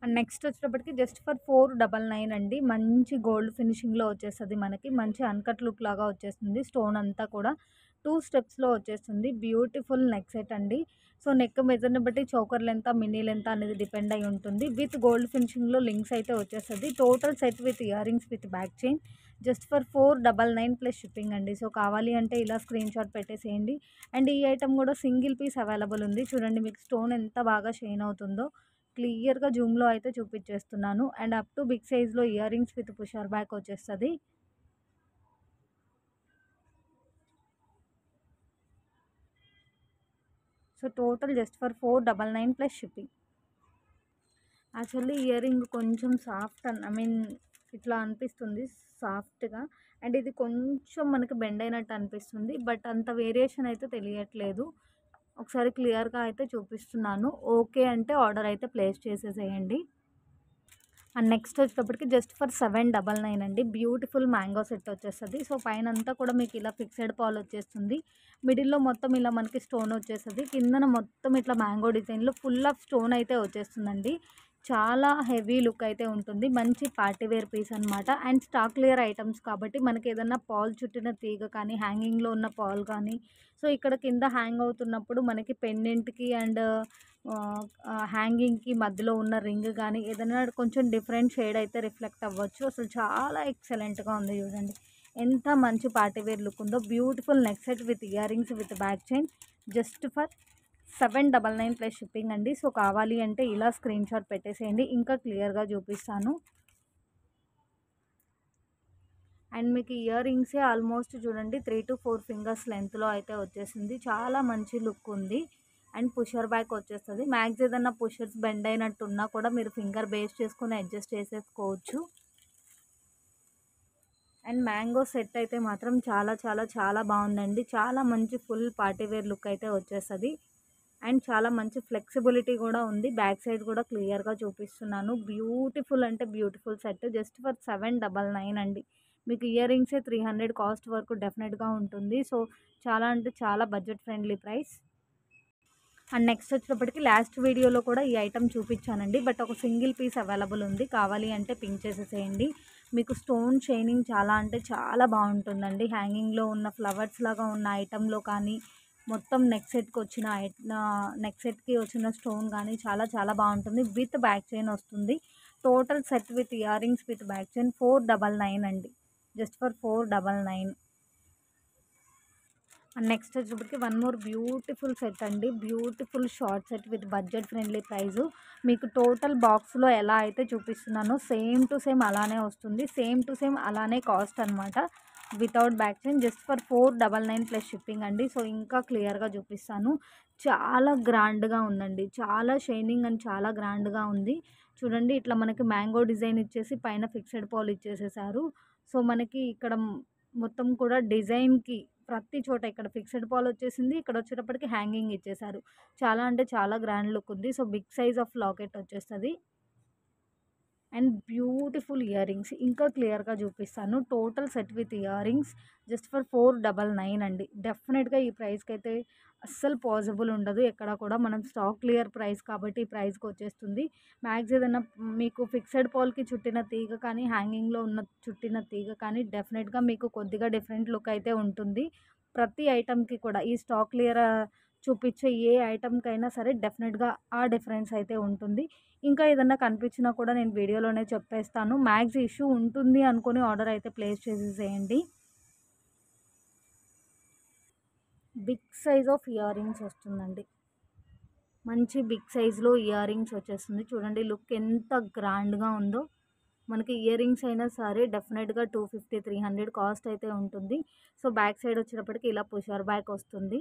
and next వచ్చేటప్పటికి just for four double nine అండి మంచి గోల్డ్ ఫినిషింగ్లో వచ్చేస్తుంది మనకి మంచి అన్కట్ లుక్ లాగా వచ్చేస్తుంది స్టోన్ అంతా కూడా టూ స్టెప్స్లో వచ్చేస్తుంది బ్యూటిఫుల్ నెక్ సెట్ అండి సో నెక్ మెజర్ని బట్టి చౌకర్ లెంత్ మినీ లెంత్ అనేది డిపెండ్ అయి ఉంటుంది విత్ గోల్డ్ ఫినిషింగ్లో లింక్స్ అయితే వచ్చేస్తుంది total set with earrings with back chain just for four double nine plus shipping అండి సో కావాలి అంటే ఇలా స్క్రీన్ షాట్ పెట్టేసేయండి అండ్ ఈ ఐటమ్ కూడా సింగిల్ పీస్ అవైలబుల్ ఉంది చూడండి మీకు స్టోన్ ఎంత బాగా షైన్ అవుతుందో క్లియర్గా జూమ్లో అయితే చూపించేస్తున్నాను అండ్ అప్ టు బిగ్ సైజ్లో earrings with pusher back వచ్చేస్తుంది so total just for four double nine plus shipping actually earring కొంచెం సాఫ్ట్ ఐ మీన్ ఇట్లా అనిపిస్తుంది సాఫ్ట్గా అండ్ ఇది కొంచెం మనకి బెండ్ అయినట్టు అనిపిస్తుంది బట్ అంత వేరియేషన్ అయితే తెలియట్లేదు ఒకసారి క్లియర్గా అయితే చూపిస్తున్నాను ఓకే అంటే ఆర్డర్ అయితే ప్లేస్ చేసేసేయండి అండ్ నెక్స్ట్ వచ్చేటప్పటికి just for seven double nine అండి బ్యూటిఫుల్ మ్యాంగో సెట్ వచ్చేస్తుంది సో పైన అంతా కూడా మీకు ఇలా ఫిక్సెడ్ పాల్ వచ్చేస్తుంది మిడిల్లో మొత్తం ఇలా మనకి స్టోన్ వచ్చేస్తుంది కిందన మొత్తం ఇట్లా మ్యాంగో డిజైన్లో ఫుల్ ఆఫ్ స్టోన్ అయితే వచ్చేస్తుందండి చాలా హెవీ లుక్ అయితే ఉంటుంది మంచి పార్టీ వేర్ పీస్ అనమాట అండ్ స్టాక్ క్లియర్ ఐటమ్స్ కాబట్టి మనకి ఏదన్నా పాల్ చుట్టిన తీగ కానీ హ్యాంగింగ్లో ఉన్న పాల్ కానీ సో ఇక్కడ కింద హ్యాంగ్ అవుతున్నప్పుడు మనకి పెండెంట్కి అండ్ హ్యాంగింగ్కి మధ్యలో ఉన్న రింగ్ కానీ ఏదైనా కొంచెం డిఫరెంట్ షేడ్ అయితే రిఫ్లెక్ట్ అవ్వచ్చు అసలు చాలా ఎక్సలెంట్గా ఉంది చూడండి ఎంత మంచి పార్టీ వేర్ లుక్ ఉందో beautiful neck set with earrings with back chain just for seven double nine plus shipping అండి సో కావాలి అంటే ఇలా స్క్రీన్ షాట్ పెట్టేసేయండి ఇంకా క్లియర్గా చూపిస్తాను అండ్ మీకు ఇయర్ రింగ్సే ఆల్మోస్ట్ చూడండి త్రీ టు ఫోర్ ఫింగర్స్ లెంత్లో అయితే వచ్చేసింది చాలా మంచి లుక్ ఉంది అండ్ పుషర్ బ్యాక్ వచ్చేస్తుంది మ్యాక్స్ ఏదన్నా పుషర్స్ బెండ్ అయినట్టు ఉన్నా కూడా మీరు ఫింగర్ బేస్ చేసుకొని అడ్జస్ట్ చేసేసుకోవచ్చు అండ్ మ్యాంగో సెట్ అయితే మాత్రం చాలా చాలా చాలా బాగుందండి చాలా మంచి ఫుల్ పార్టీ వేర్ లుక్ అయితే వచ్చేస్తుంది అండ్ చాలా మంచి ఫ్లెక్సిబిలిటీ కూడా ఉంది బ్యాక్ సైడ్ కూడా క్లియర్గా చూపిస్తున్నాను బ్యూటిఫుల్ అంటే beautiful set just for seven double nine అండి మీకు ఇయర్ రింగ్సే త్రీ హండ్రెడ్ కాస్ట్ వరకు డెఫినెట్గా ఉంటుంది సో చాలా అంటే చాలా budget friendly price and next వచ్చేటప్పటికి లాస్ట్ వీడియోలో కూడా ఈ ఐటమ్ చూపించానండి బట్ ఒక సింగిల్ పీస్ అవైలబుల్ ఉంది కావాలి అంటే పింక్ చేసేసేయండి మీకు స్టోన్ షైనింగ్ చాలా అంటే చాలా బాగుంటుందండి హ్యాంగింగ్లో ఉన్న ఫ్లవర్స్ లాగా ఉన్న ఐటెంలో కానీ మొత్తం నెక్ సెట్కి వచ్చిన నెక్ సెట్కి వచ్చిన స్టోన్ కానీ చాలా చాలా బాగుంటుంది విత్ బ్యాక్ చైన్ వస్తుంది total set with earrings with back chain four double nine అండి just for four double nine and next వచ్చేటప్పటికి వన్ మోర్ బ్యూటిఫుల్ సెట్ అండి beautiful short set with budget friendly price మీకు total బాక్స్లో ఎలా అయితే చూపిస్తున్నానో same to same అలానే వస్తుంది సేమ్ టు సేమ్ అలానే కాస్ట్ అనమాట without back chain just for four double nine plus shipping అండి సో ఇంకా క్లియర్గా చూపిస్తాను చాలా గ్రాండ్గా ఉందండి చాలా షైనింగ్ అండ్ చాలా గ్రాండ్గా ఉంది చూడండి ఇట్లా మనకి మ్యాంగో డిజైన్ ఇచ్చేసి పైన ఫిక్స్డ్ పాల్ ఇచ్చేసేసారు సో మనకి ఇక్కడ మొత్తం కూడా డిజైన్కి ప్రతి చోట ఇక్కడ ఫిక్స్డ్ పాల్ వచ్చేసింది ఇక్కడ వచ్చేటప్పటికి హ్యాంగింగ్ ఇచ్చేసారు చాలా అంటే చాలా గ్రాండ్ లుక్ ఉంది so big size of locket వచ్చేస్తుంది అండ్ బ్యూటిఫుల్ ఇయర్ రింగ్స్ ఇంకా క్లియర్గా చూపిస్తాను total set with earrings just for four double nine అండి డెఫినెట్గా ఈ ప్రైస్కి అయితే అస్సలు పాసిబుల్ ఉండదు ఎక్కడ కూడా మనం స్టాక్ క్లియర్ ప్రైస్ కాబట్టి ఈ ప్రైస్కి వచ్చేస్తుంది మ్యాక్స్ ఏదైనా మీకు ఫిక్స్డ్ పాల్కి చుట్టిన తీగ కానీ హ్యాంగింగ్లో ఉన్న చుట్టిన తీగ కానీ డెఫినెట్గా మీకు కొద్దిగా డిఫరెంట్ లుక్ అయితే ఉంటుంది ప్రతి ఐటమ్కి కూడా ఈ స్టాక్ క్లియర్ చూపించే ఏ ఐటమ్కైనా సరే డెఫినెట్గా ఆ డిఫరెన్స్ అయితే ఉంటుంది ఇంకా ఏదన్నా కనిపించినా కూడా నేను వీడియోలోనే చెప్పేస్తాను మ్యాక్స్ ఇష్యూ ఉంటుంది అనుకుని ఆర్డర్ అయితే ప్లేస్ చేసేసేయండి big size of earrings వస్తుందండి మంచి బిగ్ సైజ్లో ఇయర్ రింగ్స్ వచ్చేస్తుంది చూడండి లుక్ ఎంత గ్రాండ్గా ఉందో మనకి ఇయర్ రింగ్స్ అయినా సరే డెఫినెట్గా two fifty three hundred cost అయితే ఉంటుంది సో బ్యాక్ సైడ్ వచ్చేటప్పటికి ఇలా పుషర్ బ్యాక్ వస్తుంది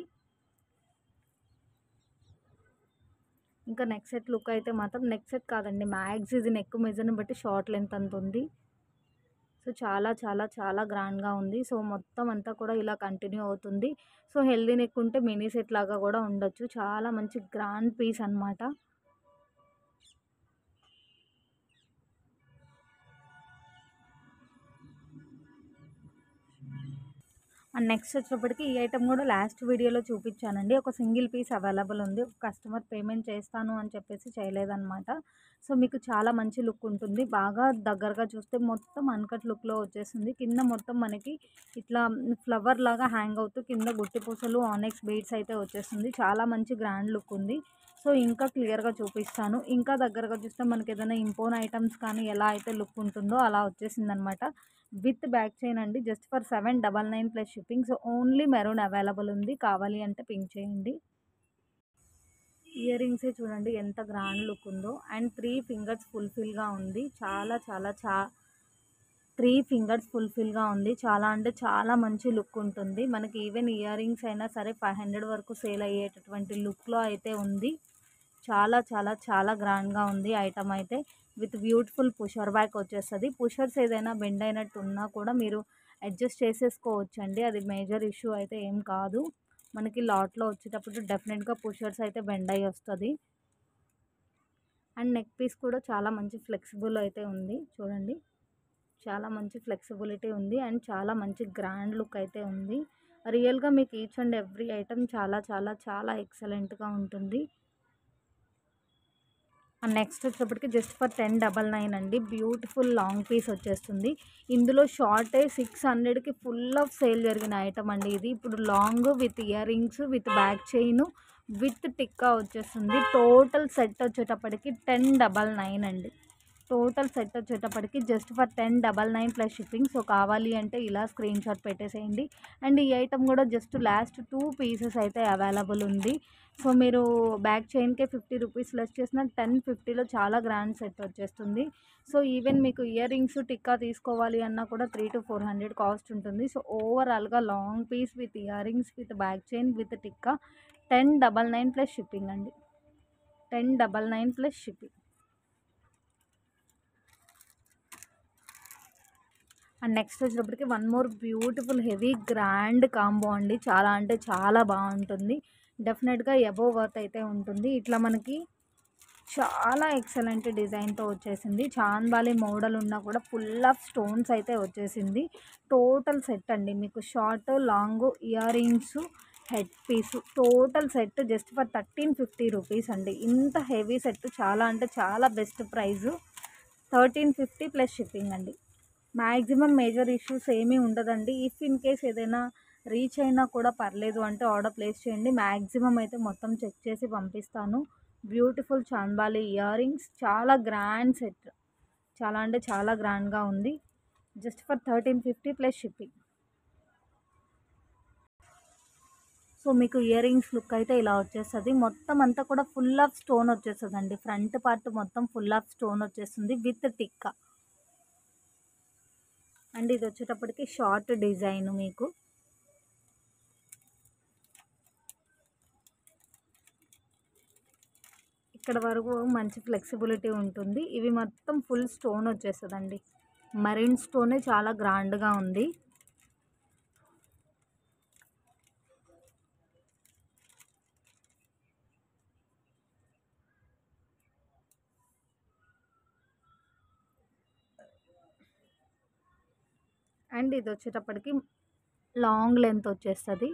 ఇంకా నెక్ సెట్ లుక్ అయితే మాత్రం నెక్ సెట్ కాదండి మ్యాక్స్ ఇది నెక్ మెజర్ని బట్టి షార్ట్ లెంత్ అంత ఉంది సో చాలా చాలా చాలా గ్రాండ్గా ఉంది సో మొత్తం అంతా కూడా ఇలా కంటిన్యూ అవుతుంది సో హెల్దీ నెక్ ఉంటే మినీ సెట్ లాగా కూడా ఉండొచ్చు చాలా మంచి గ్రాండ్ పీస్ అనమాట అండ్ నెక్స్ట్ వచ్చేటప్పటికి ఈ ఐటమ్ కూడా లాస్ట్ వీడియోలో చూపించానండి ఒక సింగిల్ పీస్ అవైలబుల్ ఉంది ఒక కస్టమర్ పేమెంట్ చేస్తాను అని చెప్పేసి చేయలేదన్నమాట సో మీకు చాలా మంచి లుక్ ఉంటుంది బాగా దగ్గరగా చూస్తే మొత్తం అన్కట్ లుక్లో వచ్చేస్తుంది కింద మొత్తం మనకి ఇట్లా ఫ్లవర్ లాగా హ్యాంగ్ అవుతూ కింద గుట్టి పూసలు ఆనెక్స్ బీడ్స్ అయితే వచ్చేస్తుంది చాలా మంచి గ్రాండ్ లుక్ ఉంది సో ఇంకా క్లియర్గా చూపిస్తాను ఇంకా దగ్గరగా చూస్తే మనకి ఏదైనా ఇంపోన్ ఐటమ్స్ కానీ ఎలా అయితే లుక్ ఉంటుందో అలా వచ్చేసింది అనమాట విత్ బ్యాక్ చైన్ అండి just for seven double nine plus shipping so only maroon available ఉంది కావాలి అంటే పింక్ చేయండి ఇయర్ రింగ్సే చూడండి ఎంత గ్రాండ్ లుక్ ఉందో అండ్ త్రీ ఫింగర్స్ ఫుల్ఫిల్గా ఉంది చాలా చాలా చా త్రీ ఫింగర్స్ ఫుల్ఫిల్గా ఉంది చాలా అంటే చాలా మంచి లుక్ ఉంటుంది మనకి ఈవెన్ ఇయర్ రింగ్స్ అయినా సరే ఫైవ్ హండ్రెడ్ వరకు సేల్ అయ్యేటటువంటి లుక్లో అయితే ఉంది చాలా చాలా చాలా గ్రాండ్గా ఉంది ఐటమ్ అయితే విత్ బ్యూటిఫుల్ పుషర్ బ్యాక్ వచ్చేస్తుంది పుషర్స్ ఏదైనా బెండ్ అయినట్టు ఉన్నా కూడా మీరు అడ్జస్ట్ చేసేసుకోవచ్చు అండి అది మేజర్ ఇష్యూ అయితే ఏం కాదు మనకి లాట్లో వచ్చేటప్పుడు డెఫినెట్గా పుషర్స్ అయితే బెండ్ అయ్యి వస్తుంది అండ్ నెక్ పీస్ కూడా చాలా మంచి ఫ్లెక్సిబుల్ అయితే ఉంది చూడండి చాలా మంచి ఫ్లెక్సిబిలిటీ ఉంది అండ్ చాలా మంచి గ్రాండ్ లుక్ అయితే ఉంది రియల్గా మీకు ఈచ్ అండ్ ఎవ్రీ ఐటమ్ చాలా చాలా చాలా ఎక్సలెంట్గా ఉంటుంది అండ్ నెక్స్ట్ వచ్చేటప్పటికి just for ten double nine అండి బ్యూటిఫుల్ లాంగ్ పీస్ వచ్చేస్తుంది ఇందులో షార్టే సిక్స్ హండ్రెడ్కి ఫుల్ ఆఫ్ సేల్ జరిగిన ఐటమ్ అండి ఇది ఇప్పుడు long with earrings with back chain with tikka వచ్చేస్తుంది టోటల్ సెట్ వచ్చేటప్పటికి టెన్ డబల్ నైన్ అండి టోటల్ సెట్ వచ్చేటప్పటికి just for ten double nine plus shipping so కావాలి అంటే ఇలా స్క్రీన్ షాట్ పెట్టేసేయండి అండ్ ఈ ఐటమ్ కూడా జస్ట్ లాస్ట్ టూ పీసెస్ అయితే అవైలబుల్ ఉంది సో మీరు బ్యాక్ చైన్కే ఫిఫ్టీ రూపీస్ లెస్ చేసిన టెన్ ఫిఫ్టీలో చాలా గ్రాండ్ సెట్ వచ్చేస్తుంది సో ఈవెన్ మీకు ఇయర్ రింగ్స్ టిక్కా తీసుకోవాలి అన్నా కూడా three to four hundred cost ఉంటుంది సో ఓవరాల్గా long piece with earrings with back chain with tikka ten double nine plus shipping అండి ten double nine plus shipping and next వచ్చేటప్పటికి one more beautiful heavy grand combo అండి చాలా అంటే చాలా బాగుంటుంది డెఫినెట్గా ఎబో వర్త్ అయితే ఉంటుంది ఇట్లా మనకి చాలా ఎక్సలెంట్ డిజైన్తో వచ్చేసింది చాందాలి మోడల్ ఉన్నా కూడా ఫుల్ ఆఫ్ స్టోన్స్ అయితే వచ్చేసింది టోటల్ సెట్ అండి మీకు short long earrings head piece total set just for thirteen fifty rupees అండి ఇంత హెవీ సెట్ చాలా అంటే చాలా best price thirteen fifty plus shipping అండి మ్యాక్సిమం మేజర్ ఇష్యూస్ ఏమీ ఉండదండి ఇఫ్ ఇన్ కేస్ ఏదైనా రీచ్ అయినా కూడా పర్లేదు అంటే ఆర్డర్ ప్లేస్ చేయండి మ్యాక్సిమం అయితే మొత్తం చెక్ చేసి పంపిస్తాను బ్యూటిఫుల్ చాంబాలి ఇయర్ రింగ్స్ చాలా గ్రాండ్ సెట్ చాలా అంటే చాలా గ్రాండ్గా ఉంది just for thirteen fifty plus shipping so మీకు ఇయర్ రింగ్స్ లుక్ అయితే ఇలా వచ్చేస్తుంది మొత్తం అంతా కూడా ఫుల్ ఆఫ్ స్టోన్ వచ్చేస్తుంది అండి ఫ్రంట్ పార్ట్ మొత్తం ఫుల్ ఆఫ్ స్టోన్ వచ్చేస్తుంది విత్ టిక్కా అండ్ ఇది వచ్చేటప్పటికి షార్ట్ డిజైన్ మీకు ఇక్కడ వరకు మంచి ఫ్లెక్సిబిలిటీ ఉంటుంది ఇవి మొత్తం ఫుల్ స్టోన్ వచ్చేస్తుందండి మరిన్ స్టోనే చాలా గ్రాండ్గా ఉంది అండ్ ఇది వచ్చేటప్పటికి లాంగ్ లెంత్ వచ్చేస్తుంది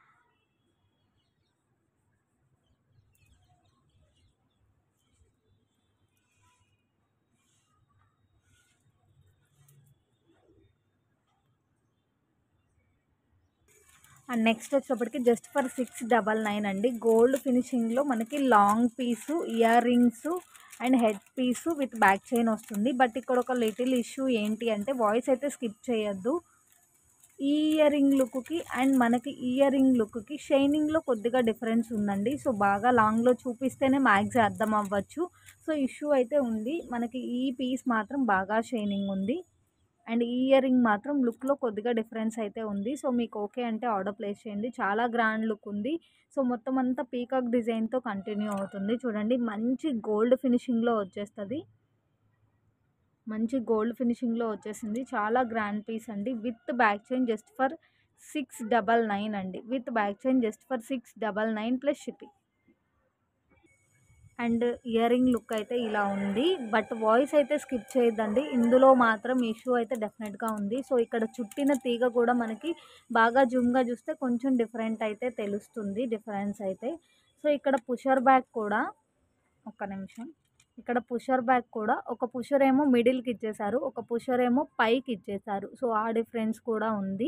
అండ్ నెక్స్ట్ వచ్చేటప్పటికి just for six double nine అండి గోల్డ్ ఫినిషింగ్లో మనకి long piece earrings and head piece with back chain వస్తుంది బట్ ఇక్కడ ఒక లిటిల్ ఇష్యూ ఏంటి అంటే వాయిస్ అయితే స్కిప్ చేయొద్దు ఈ ఇయర్ రింగ్ లుక్కి అండ్ మనకి ఇయర్ రింగ్ లుక్కి షైనింగ్లో కొద్దిగా డిఫరెన్స్ ఉందండి సో బాగా లాంగ్లో చూపిస్తేనే మ్యాక్స్ అర్థం అవ్వచ్చు సో ఇష్యూ అయితే ఉంది మనకి ఈ పీస్ మాత్రం బాగా షైనింగ్ ఉంది అండ్ ఈ ఇయర్ రింగ్ మాత్రం లుక్లో కొద్దిగా డిఫరెన్స్ అయితే ఉంది సో మీకు ఓకే అంటే ఆర్డర్ ప్లేస్ చేయండి చాలా గ్రాండ్ లుక్ ఉంది సో మొత్తం అంతా పీకాక్ డిజైన్తో కంటిన్యూ అవుతుంది చూడండి మంచి గోల్డ్ ఫినిషింగ్లో వచ్చేస్తుంది మంచి గోల్డ్ ఫినిషింగ్లో వచ్చేసింది చాలా గ్రాండ్ పీస్ అండి with back chain just for six double nine అండి with back chain just for six double nine plus shipping and earring look అయితే ఇలా ఉంది బట్ వాయిస్ అయితే స్కిప్ చేయొద్దండి ఇందులో మాత్రం ఇష్యూ అయితే డెఫినెట్గా ఉంది సో ఇక్కడ చుట్టిన తీగ కూడా మనకి బాగా జూమ్గా చూస్తే కొంచెం డిఫరెంట్ అయితే తెలుస్తుంది డిఫరెన్స్ అయితే సో ఇక్కడ పుషర్ బ్యాక్ కూడా ఒక్క నిమిషం ఇక్కడ పుషర్ బ్యాక్ కూడా ఒక పుషర్ ఏమో మిడిల్కి ఇచ్చేసారు ఒక పుషర్ ఏమో పైకి ఇచ్చేసారు సో ఆ డిఫరెన్స్ కూడా ఉంది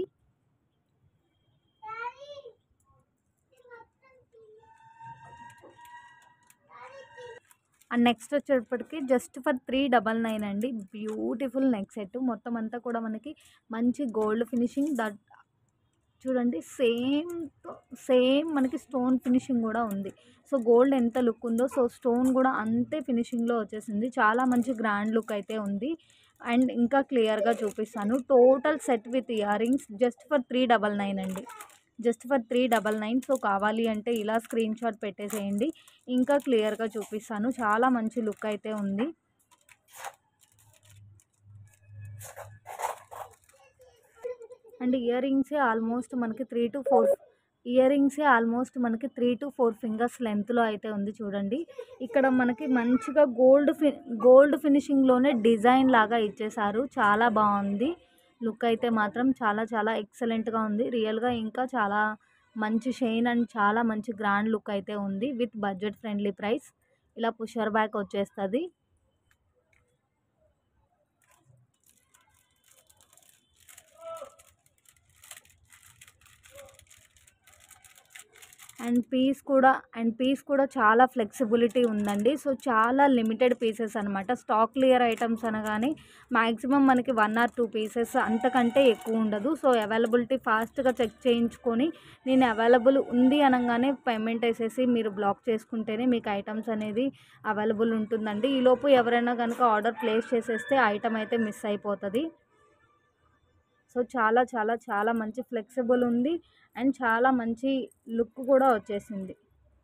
అండ్ నెక్స్ట్ వచ్చేటప్పటికి just for three double nine అండి బ్యూటిఫుల్ నెక్ సెట్ మొత్తం అంతా కూడా మనకి మంచి గోల్డ్ ఫినిషింగ్ దట్ చూడండి సేమ్ సేమ్ మనకి స్టోన్ ఫినిషింగ్ కూడా ఉంది సో గోల్డ్ ఎంత లుక్ ఉందో సో స్టోన్ కూడా అంతే ఫినిషింగ్లో వచ్చేసింది చాలా మంచి గ్రాండ్ లుక్ అయితే ఉంది అండ్ ఇంకా క్లియర్గా చూపిస్తాను total set with earrings just for three double nine అండి just for three double nine so కావాలి అంటే ఇలా స్క్రీన్ షాట్ పెట్టేసేయండి ఇంకా క్లియర్గా చూపిస్తాను చాలా మంచి లుక్ అయితే ఉంది అండ్ ఇయర్ రింగ్సే ఆల్మోస్ట్ మనకి త్రీ టు ఫోర్ ఇయర్ రింగ్సే ఆల్మోస్ట్ మనకి త్రీ టు ఫోర్ ఫింగర్స్ లెంత్లో అయితే ఉంది చూడండి ఇక్కడ మనకి మంచిగా గోల్డ్ ఫి గోల్డ్ ఫినిషింగ్లోనే డిజైన్ లాగా ఇచ్చేసారు చాలా బాగుంది లుక్ అయితే మాత్రం చాలా చాలా ఎక్సలెంట్గా ఉంది రియల్గా ఇంకా చాలా మంచి షైన్ అండ్ చాలా మంచి గ్రాండ్ లుక్ అయితే ఉంది విత్ బడ్జెట్ ఫ్రెండ్లీ ప్రైస్ ఇలా పుషర్ బ్యాక్ వచ్చేస్తుంది అండ్ పీస్ కూడా అండ్ పీస్ కూడా చాలా ఫ్లెక్సిబిలిటీ ఉందండి సో చాలా లిమిటెడ్ పీసెస్ అనమాట స్టాక్ క్లియర్ ఐటమ్స్ అనగానే మ్యాక్సిమం మనకి వన్ ఆర్ టూ పీసెస్ అంతకంటే ఎక్కువ ఉండదు సో అవైలబిలిటీ ఫాస్ట్గా చెక్ చేయించుకొని నేను అవైలబుల్ ఉంది అనగానే పేమెంట్ వేసేసి మీరు బ్లాక్ చేసుకుంటేనే మీకు ఐటమ్స్ అనేది అవైలబుల్ ఉంటుందండి ఈలోపు ఎవరైనా కనుక ఆర్డర్ ప్లేస్ చేసేస్తే ఐటమ్ అయితే మిస్ అయిపోతుంది సో చాలా చాలా చాలా మంచి ఫ్లెక్సిబుల్ ఉంది అండ్ చాలా మంచి లుక్ కూడా వచ్చేసింది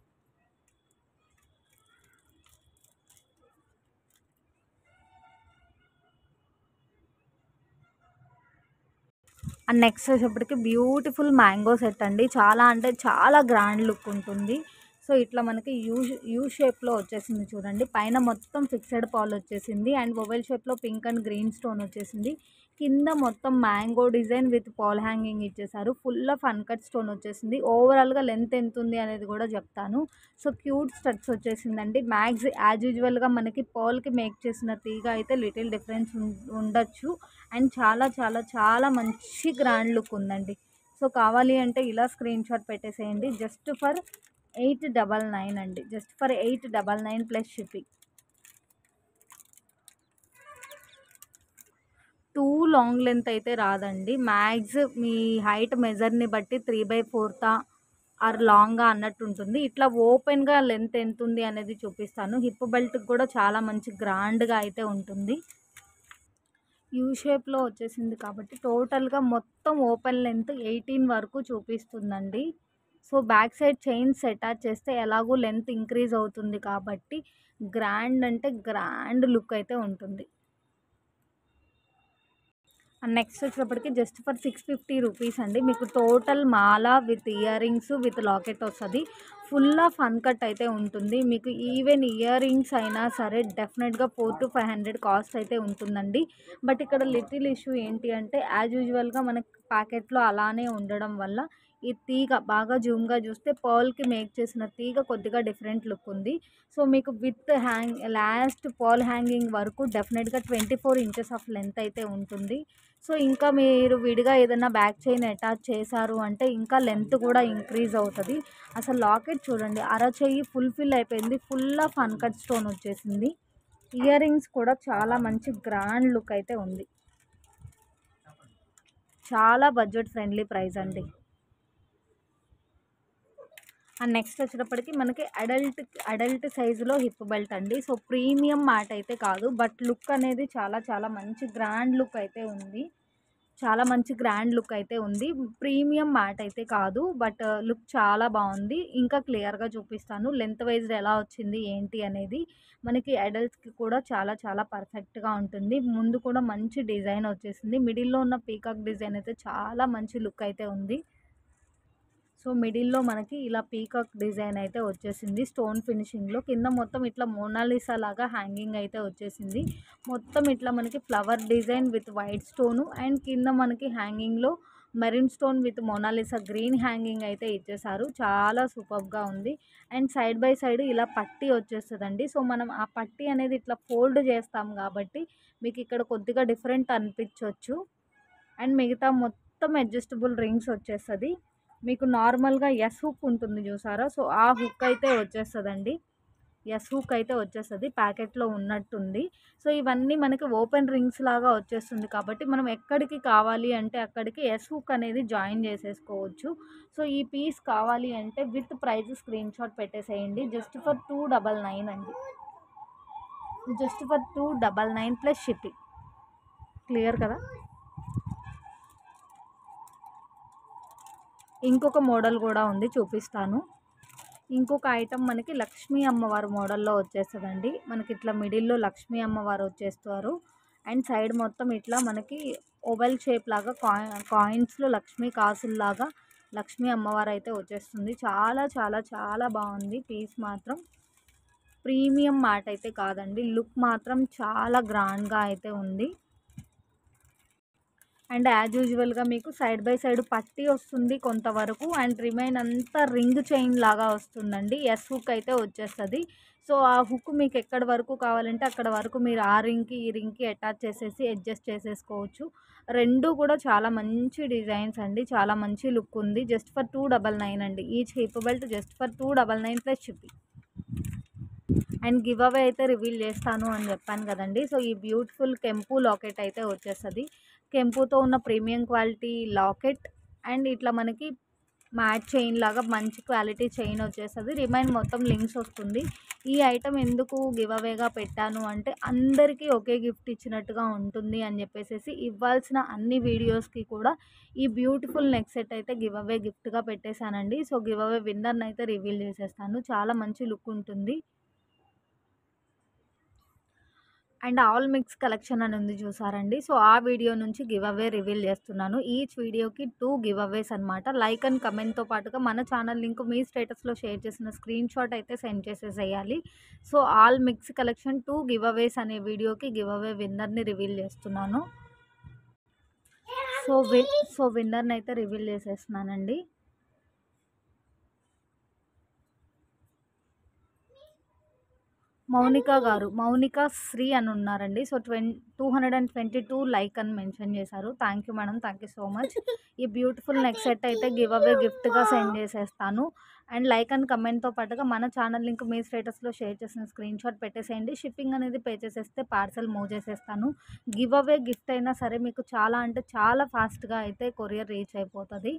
అండ్ నెక్స్ట్ వచ్చేప్పటికి బ్యూటిఫుల్ మ్యాంగో సెట్ అండి చాలా అంటే చాలా గ్రాండ్ లుక్ ఉంటుంది సో ఇట్లా మనకి యూ యూ షేప్లో వచ్చేసింది చూడండి పైన మొత్తం ఫిక్సెడ్ పాల్ వచ్చేసింది అండ్ మొబైల్ షేప్లో పింక్ అండ్ గ్రీన్ స్టోన్ వచ్చేసింది కింద మొత్తం mango design with pearl hanging ఇచ్చేసారు ఫుల్ ఆఫ్ అన్కట్ స్టోన్ వచ్చేసింది ఓవరాల్గా లెంత్ ఎంత ఉంది అనేది కూడా చెప్తాను సో క్యూట్ స్టడ్స్ వచ్చేసిందండి మ్యాక్స్ యాజ్ యూజువల్గా మనకి పాల్కి మేక్ చేసిన తీగ అయితే లిటిల్ డిఫరెన్స్ ఉండొచ్చు అండ్ చాలా చాలా చాలా మంచి గ్రాండ్ లుక్ ఉందండి సో కావాలి అంటే ఇలా స్క్రీన్ షాట్ పెట్టేసేయండి just for eight double nine అండి just for eight double nine plus shipping two long length అయితే రాదండి మ్యాక్స్ మీ హైట్ మెజర్ని బట్టి త్రీ బై ఫోర్తా ఆర్ లాంగ్గా అన్నట్టు ఉంటుంది ఇట్లా ఓపెన్గా లెంత్ ఎంత ఉంది అనేది చూపిస్తాను హిప్ బెల్ట్కి కూడా చాలా మంచి గ్రాండ్గా అయితే ఉంటుంది యూ షేప్లో వచ్చేసింది కాబట్టి టోటల్గా మొత్తం ఓపెన్ లెంత్ ఎయిటీన్ వరకు చూపిస్తుందండి so back side chains attach చేస్తే ఎలాగో లెంత్ ఇంక్రీజ్ అవుతుంది కాబట్టి గ్రాండ్ అంటే గ్రాండ్ లుక్ అయితే ఉంటుంది అండ్ నెక్స్ట్ వచ్చేటప్పటికి just for six fifty rupees అండి మీకు టోటల్ మాల with earrings with locket వస్తుంది ఫుల్ ఆఫ్ అన్కట్ అయితే ఉంటుంది మీకు ఈవెన్ ఇయర్ రింగ్స్ అయినా సరే డెఫినెట్గా four to five hundred cost అయితే ఉంటుందండి బట్ ఇక్కడ లిటిల్ ఇష్యూ ఏంటి అంటే యాజ్ యూజువల్గా మనకి ప్యాకెట్లో అలానే ఉండడం వల్ల ఈ తీగ బాగా జూమ్గా చూస్తే పర్ల్కి మేక్ చేసిన తీగ కొద్దిగా డిఫరెంట్ లుక్ ఉంది సో మీకు with hang last pearl hanging వరకు డెఫినెట్గా twenty four inches of length అయితే ఉంటుంది సో ఇంకా మీరు విడిగా ఏదైనా బ్యాక్ చైన్ అటాచ్ చేశారు అంటే ఇంకా లెంత్ కూడా ఇంక్రీజ్ అవుతుంది అసలు లాకెట్ చూడండి అర చెయ్యి ఫుల్ఫిల్ అయిపోయింది ఫుల్ ఆఫ్ అన్కట్ స్టోన్ వచ్చేసింది ఇయర్ రింగ్స్ కూడా చాలా మంచి గ్రాండ్ లుక్ అయితే ఉంది చాలా బడ్జెట్ ఫ్రెండ్లీ ప్రైస్ అండి అండ్ నెక్స్ట్ వచ్చేటప్పటికి మనకి అడల్ట్ అడల్ట్ సైజులో హిప్ బెల్ట్ అండి సో ప్రీమియం మాట అయితే కాదు బట్ లుక్ అనేది చాలా చాలా మంచి గ్రాండ్ లుక్ అయితే ఉంది చాలా మంచి గ్రాండ్ లుక్ అయితే ఉంది ప్రీమియం మ్యాట్ అయితే కాదు బట్ లుక్ చాలా బాగుంది ఇంకా క్లియర్గా చూపిస్తాను లెంత్ వైజ్ ఎలా వచ్చింది ఏంటి అనేది మనకి అడల్ట్స్కి కూడా చాలా చాలా పర్ఫెక్ట్గా ఉంటుంది ముందు కూడా మంచి డిజైన్ వచ్చేసింది మిడిల్లో ఉన్న పీకాక్ డిజైన్ అయితే చాలా మంచి లుక్ అయితే ఉంది సో మిడిల్లో మనకి ఇలా పీకాక్ డిజైన్ అయితే వచ్చేసింది స్టోన్ ఫినిషింగ్లో కింద మొత్తం ఇట్లా మోనాలిసా లాగా హ్యాంగింగ్ అయితే వచ్చేసింది మొత్తం ఇట్లా మనకి flower design with white stone and కింద మనకి హ్యాంగింగ్లో marine stone with Mona Lisa green hanging అయితే ఇచ్చేసారు చాలా సూపర్గా ఉంది అండ్ సైడ్ బై సైడ్ ఇలా పట్టి వచ్చేస్తుందండి సో మనం ఆ పట్టి అనేది ఇట్లా ఫోల్డ్ చేస్తాం కాబట్టి మీకు ఇక్కడ కొద్దిగా డిఫరెంట్ అనిపించవచ్చు అండ్ మిగతా మొత్తం అడ్జస్టబుల్ రింగ్స్ వచ్చేస్తుంది మీకు నార్మల్గా ఎస్ హుక్ ఉంటుంది చూసారా సో ఆ హుక్ అయితే వచ్చేస్తుందండి ఎస్ హుక్ అయితే వచ్చేస్తుంది ప్యాకెట్లో ఉన్నట్టుంది సో ఇవన్నీ మనకి ఓపెన్ రింగ్స్ లాగా వచ్చేస్తుంది కాబట్టి మనం ఎక్కడికి కావాలి అంటే అక్కడికి ఎస్ హుక్ అనేది జాయిన్ చేసేసుకోవచ్చు సో ఈ పీస్ కావాలి అంటే విత్ ప్రైస్ స్క్రీన్ షాట్ పెట్టేసేయండి just for two double nine అండి just for two double nine plus shipping clear కదా ఇంకొక మోడల్ కూడా ఉంది చూపిస్తాను ఇంకొక ఐటమ్ మనకి లక్ష్మీ అమ్మవారు మోడల్లో వచ్చేస్తుందండి మనకి ఇట్లా మిడిల్లో లక్ష్మీ అమ్మవారు వచ్చేస్తారు అండ్ సైడ్ మొత్తం ఇట్లా మనకి ఓవెల్ షేప్ లాగా కాయిన్ కాయిన్స్లో లక్ష్మీ కాసుల్లాగా లక్ష్మీ అమ్మవారు అయితే వచ్చేస్తుంది చాలా చాలా చాలా బాగుంది పీస్ మాత్రం ప్రీమియం మాట అయితే కాదండి లుక్ మాత్రం చాలా గ్రాండ్గా అయితే ఉంది అండ్ యాజ్ యూజువల్గా మీకు సైడ్ బై సైడ్ పట్టి వస్తుంది కొంతవరకు అండ్ రిమైన్ అంతా రింగ్ చైన్ లాగా వస్తుందండి ఎస్ హుక్ అయితే వచ్చేస్తుంది సో ఆ హుక్ మీకు ఎక్కడ వరకు కావాలంటే అక్కడ వరకు మీరు ఆ రింగ్కి ఈ రింగ్కి అటాచ్ చేసేసి అడ్జస్ట్ చేసేసుకోవచ్చు రెండు కూడా చాలా మంచి డిజైన్స్ అండి చాలా మంచి లుక్ ఉంది just for two double nine అండి each hip belt just for two double nine plus shipping and giveaway అయితే రివీల్ చేస్తాను అని చెప్పాను కదండి సో ఈ బ్యూటిఫుల్ కెంపు లాకెట్ అయితే వచ్చేస్తుంది కెంపుతో ఉన్న ప్రీమియం క్వాలిటీ లాకెట్ అండ్ ఇట్లా మనకి మ్యాట్ చైన్ లాగా మంచి క్వాలిటీ చైన్ వచ్చేస్తుంది రిమైన్ మొత్తం లింక్స్ వస్తుంది ఈ ఐటమ్ ఎందుకు గివ్ అవేగా పెట్టాను అంటే అందరికీ ఒకే గిఫ్ట్ ఇచ్చినట్టుగా ఉంటుంది అని చెప్పేసి ఇవ్వాల్సిన అన్ని వీడియోస్కి కూడా ఈ బ్యూటిఫుల్ నెక్ సెట్ అయితే గివ్ అవే గిఫ్ట్గా పెట్టేశానండి సో గివ్ అవే విన్నర్ని అయితే రివీల్ చేసేస్తాను చాలా మంచి లుక్ ఉంటుంది అండ్ ఆల్ మిక్స్ కలెక్షన్ అని ఉంది చూసారండి సో ఆ వీడియో నుంచి గివ్ అవే రివీల్ చేస్తున్నాను ఈచ్ వీడియోకి టూ గివ్ అవేస్ అనమాట లైక్ అండ్ కమెంట్తో పాటుగా మన ఛానల్ లింక్ మీ స్టేటస్లో షేర్ చేసిన స్క్రీన్ షాట్ అయితే సెండ్ చేసేసేయాలి so all mix collection two giveaways అనే వీడియోకి గివ్ అవే విన్నర్ని రివీల్ చేస్తున్నాను సో వి సో విన్నర్ని అయితే రివీల్ చేసేస్తున్నానండి మౌనిక గారు మౌనిక శ్రీ అని ఉన్నారండి సో ట్వం two hundred and twenty two like అని మెన్షన్ చేశారు thank you madam thank you so much ఈ బ్యూటిఫుల్ నెక్ సెట్ అయితే గివ్ అవే గిఫ్ట్గా సెండ్ చేసేస్తాను అండ్ లైక్ అండ్ కమెంట్తో పాటుగా మన ఛానల్ లింక్ మీ స్టేటస్లో షేర్ చేసిన స్క్రీన్ షాట్ పెట్టేసేయండి షిప్పింగ్ అనేది పే చేసేస్తే పార్సల్ మూవ్ చేసేస్తాను గివ్ అవే గిఫ్ట్ అయినా సరే మీకు చాలా అంటే చాలా ఫాస్ట్గా అయితే కొరియర్ రీచ్ అయిపోతుంది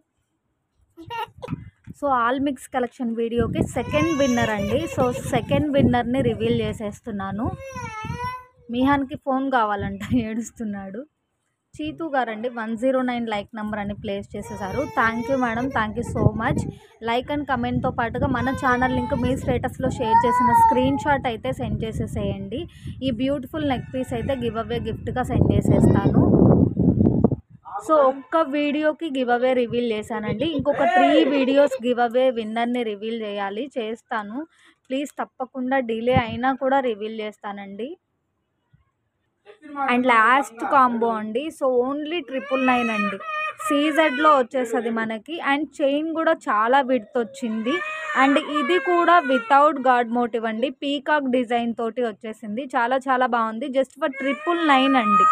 సో ఆల్ మిక్స్ కలెక్షన్ వీడియోకి సెకండ్ విన్నర్ అండి సో సెకండ్ విన్నర్ని రివీల్ చేసేస్తున్నాను మిహాన్కి ఫోన్ కావాలంట ఏడుస్తున్నాడు చీతు గారండి one zero nine like number అని ప్లేస్ చేసేసారు thank you madam thank you so much like and కమెంట్తో పాటుగా మన ఛానల్ లింక్ మీ స్టేటస్లో షేర్ చేసిన స్క్రీన్ షాట్ అయితే సెండ్ చేసేసేయండి ఈ బ్యూటిఫుల్ నెక్ పీస్ అయితే గివ్ అవే గిఫ్ట్గా సెండ్ చేసేస్తాను సో ఒక్క వీడియోకి గివ్ అవే రివీల్ చేశానండి ఇంకొక త్రీ వీడియోస్ గివ్ అవే విన్నర్ని రివీల్ చేయాలి చేస్తాను ప్లీజ్ తప్పకుండా డిలే అయినా కూడా రివీల్ చేస్తానండి అండ్ లాస్ట్ కాంబో అండి సో ఓన్లీ ట్రిపుల్ నైన్ అండి సీజెడ్లో వచ్చేస్తుంది మనకి అండ్ చైన్ కూడా చాలా విడ్త్ వచ్చింది అండ్ ఇది కూడా వితౌట్ గాడ్ మోటివ్ అండి పీకాక్ డిజైన్ తోటి వచ్చేసింది చాలా చాలా బాగుంది జస్ట్ ఫర్ ట్రిపుల్ నైన్ అండి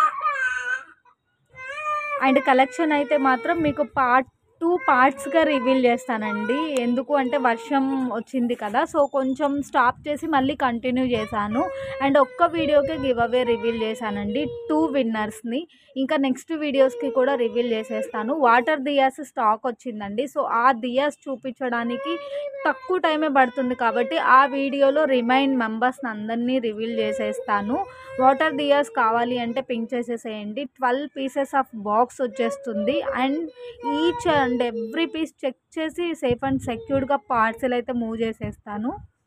అండ్ కలెక్షన్ అయితే మాత్రం మీకు పార్ట్ టూ పార్ట్స్గా రివీల్ చేస్తానండి ఎందుకు అంటే వర్షం వచ్చింది కదా సో కొంచెం స్టాప్ చేసి మళ్ళీ కంటిన్యూ చేశాను అండ్ ఒక్క వీడియోకే గివ్ అవే రివీల్ చేశానండి టూ విన్నర్స్ని ఇంకా నెక్స్ట్ వీడియోస్కి కూడా రివీల్ చేసేస్తాను వాటర్ దియాస్ స్టాక్ వచ్చిందండి సో ఆ దియాస్ చూపించడానికి తక్కువ టైమే పడుతుంది కాబట్టి ఆ వీడియోలో రిమైన్ మెంబర్స్ని అందరినీ రివీల్ చేసేస్తాను వాటర్ దియాస్ కావాలి అంటే పింక్ చేసేసేయండి ట్వెల్వ్ పీసెస్ ఆఫ్ బాక్స్ వచ్చేస్తుంది and each and every piece check చేసి సేఫ్ అండ్ సెక్యూర్డ్గా పార్సెల్ అయితే మూవ్ చేసేస్తాను